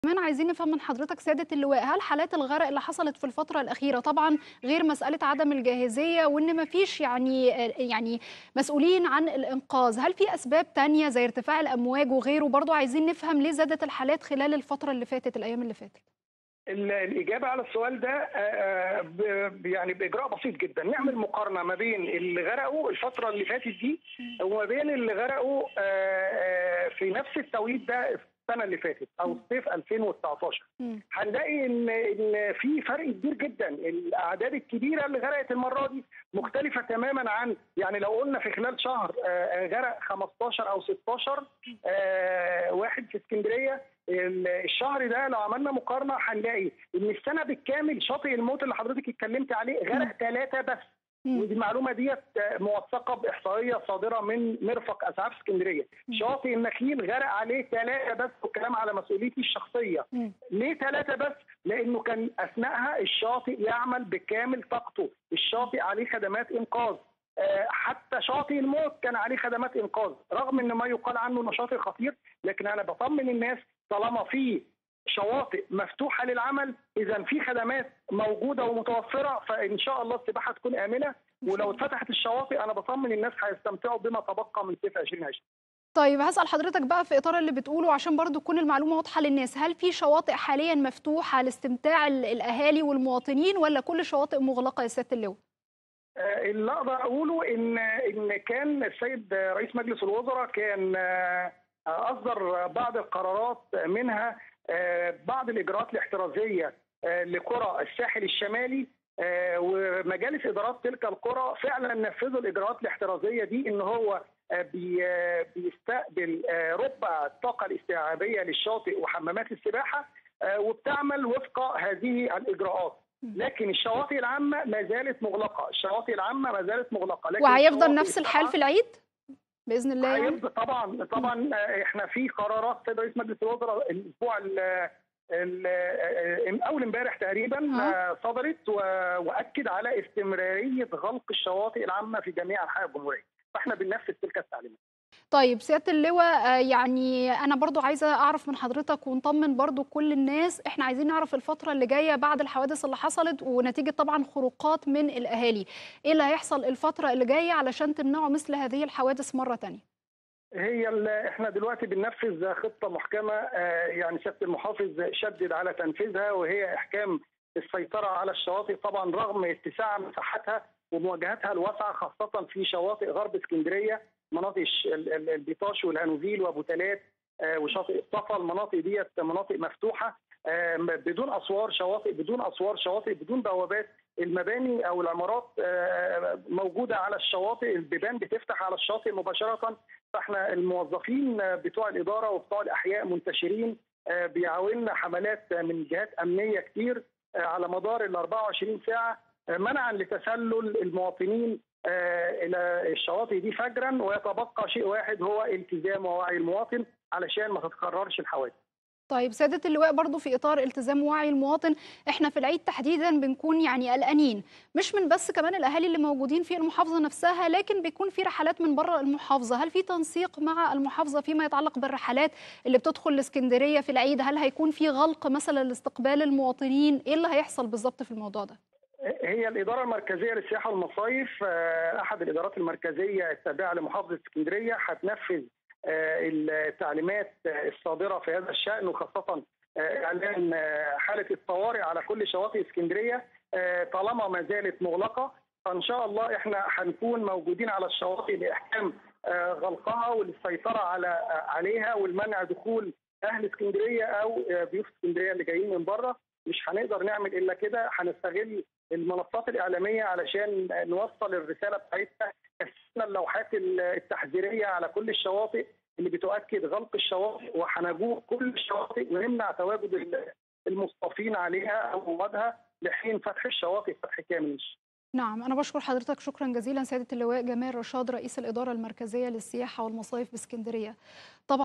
كمان عايزين نفهم من حضرتك سيادة اللواء هل حالات الغرق اللي حصلت في الفترة الأخيرة طبعا غير مسألة عدم الجاهزية وإن مفيش يعني يعني مسؤولين عن الإنقاذ هل في أسباب تانية زي ارتفاع الأمواج وغيره برضو عايزين نفهم ليه زادت الحالات خلال الفترة اللي فاتت الأيام اللي فاتت ال- الإجابة على السؤال ده آه، ب- يعني بإجراء بسيط جدا نعمل مقارنة ما بين اللي غرقوا الفترة اللي فاتت دي وما بين اللي غرقوا آه، آه، في نفس التوقيت ده السنة اللي فاتت أو صيف 2019 مم. هنلاقي ان ان في فرق كبير جدا الاعداد الكبيره اللي غرقت المره دي مختلفه تماما عن يعني لو قلنا في خلال شهر آه، آه، غرق 15 او 16 آه، واحد في اسكندريه ال- الشهر ده لو عملنا مقارنه هنلاقي ان السنه بالكامل شاطئ الموت اللي حضرتك اتكلمت عليه غرق ثلاثه بس مم. ودي المعلومه ديت موثقه باحصائيه صادره من مرفق اسعاف اسكندريه شاطئ النخيل غرق عليه ثلاثه بس والكلام على مسؤوليتي الشخصيه مم. ليه ثلاثة بس؟ لأنه كان أثناءها الشاطئ يعمل بكامل طاقته، الشاطئ عليه خدمات إنقاذ، آه، حتى شاطئ الموت كان عليه خدمات إنقاذ، رغم إن ما يقال عنه إنه شاطئ خطير، لكن أنا بطمن الناس طالما في شواطئ مفتوحة للعمل، إذا في خدمات موجودة ومتوفرة فإن شاء الله السباحة تكون آمنة، ولو اتفتحت الشواطئ أنا بطمن الناس هيستمتعوا بما تبقى من صيف 2020. طيب هسأل حضرتك بقى في إطار اللي بتقوله عشان برضو تكون المعلومة واضحة للناس هل في شواطئ حاليا مفتوحة لاستمتاع ال- الأهالي والمواطنين ولا كل الشواطئ مغلقة يا سيادة اللواء؟ آه، اللي اقدر اقوله ان ان كان السيد رئيس مجلس الوزراء كان آه، اصدر بعض القرارات منها آه، بعض الاجراءات الاحترازيه آه، لقرى الساحل الشمالي آه، ومجالس ادارات تلك القرى فعلا نفذوا الاجراءات الاحترازيه دي ان هو آه، بي- آه، بيستقبل آه، ربع الطاقه الاستيعابيه للشاطئ وحمامات السباحه آه، وبتعمل وفق هذه الاجراءات لكن الشواطئ العامه ما زالت مغلقه، الشواطئ العامه ما زالت مغلقه لكن وهيفضل الشواطئ نفس الحال في السبعة العيد بإذن الله يعني؟ هيفضل طبعا طبعا آه، احنا في قرارات سيد رئيس مجلس الوزراء الاسبوع ال- ال- آه، اول امبارح تقريبا آه. آه، صدرت و- واكد على استمراريه غلق الشواطئ العامه في جميع انحاء الجمهوريه، فاحنا بننفذ تلك التعليمات. طيب سيادة اللواء آه، يعني أنا برضو عايزة أعرف من حضرتك ونطمن برضو كل الناس إحنا عايزين نعرف الفترة اللي جاية بعد الحوادث اللي حصلت ونتيجة طبعا خروقات من الأهالي إيه اللي هيحصل الفترة اللي جاية علشان تمنعوا مثل هذه الحوادث مرة تانية هي ال- احنا دلوقتي بننفذ خطه محكمه آه، يعني سياده المحافظ شدد على تنفيذها وهي احكام السيطره على الشواطئ طبعا رغم اتساع مساحتها ومواجهتها الواسعه خاصه في شواطئ غرب اسكندريه مناطق الش- ال- ال- البيطاش والهانوفيل وابو تلات آه، وشاطئ الصفا المناطق ديت مناطق مفتوحه آه، م- بدون اسوار شواطئ بدون اسوار شواطئ بدون بوابات المباني او العمارات آه، موجوده على الشواطئ البيبان بتفتح على الشاطئ مباشره فاحنا الموظفين بتوع الاداره وبتوع الاحياء منتشرين آه، بيعاوننا حملات من جهات امنيه كتير آه، على مدار ال 24 ساعه آه، منعا لتسلل المواطنين آه، الى الشواطئ دي فجرا ويتبقى شيء واحد هو التزام ووعي المواطن علشان ما تتكررش الحوادث. طيب سيادة اللواء برضو في إطار التزام وعي المواطن إحنا في العيد تحديدا بنكون يعني قلقانين مش من بس كمان الأهالي اللي موجودين في المحافظة نفسها لكن بيكون في رحلات من بره المحافظة هل في تنسيق مع المحافظة فيما يتعلق بالرحلات اللي بتدخل الإسكندرية في العيد هل هيكون في غلق مثلا لاستقبال المواطنين إيه اللي هيحصل بالظبط في الموضوع ده؟ هي الإدارة المركزية للسياحة والمصايف آه، أحد الإدارات المركزية التابعة لمحافظة اسكندرية هتنفذ آه، التعليمات آه، الصادرة في هذا الشأن وخاصة آه، إعلان آه، حالة الطوارئ على كل شواطئ اسكندرية آه، طالما ما زالت مغلقة فإن شاء الله إحنا هنكون موجودين على الشواطئ لإحكام آه، غلقها وللسيطرة على آه، عليها والمنع دخول أهل اسكندرية أو آه، ضيوف اسكندرية اللي جايين من بره مش هنقدر نعمل إلا كده هنستغل المنصات الإعلامية علشان نوصل الرسالة بتاعتنا قسمنا اللوحات التحذيرية على كل الشواطئ اللي بتؤكد غلق الشواطئ وهنجوب كل الشواطئ ونمنع تواجد المصطفين عليها أو موادها لحين فتح الشواطئ فتح كامل نعم أنا بشكر حضرتك شكرا جزيلا سيادة اللواء جمال رشاد رئيس الإدارة المركزية للسياحة والمصايف باسكندرية طبعا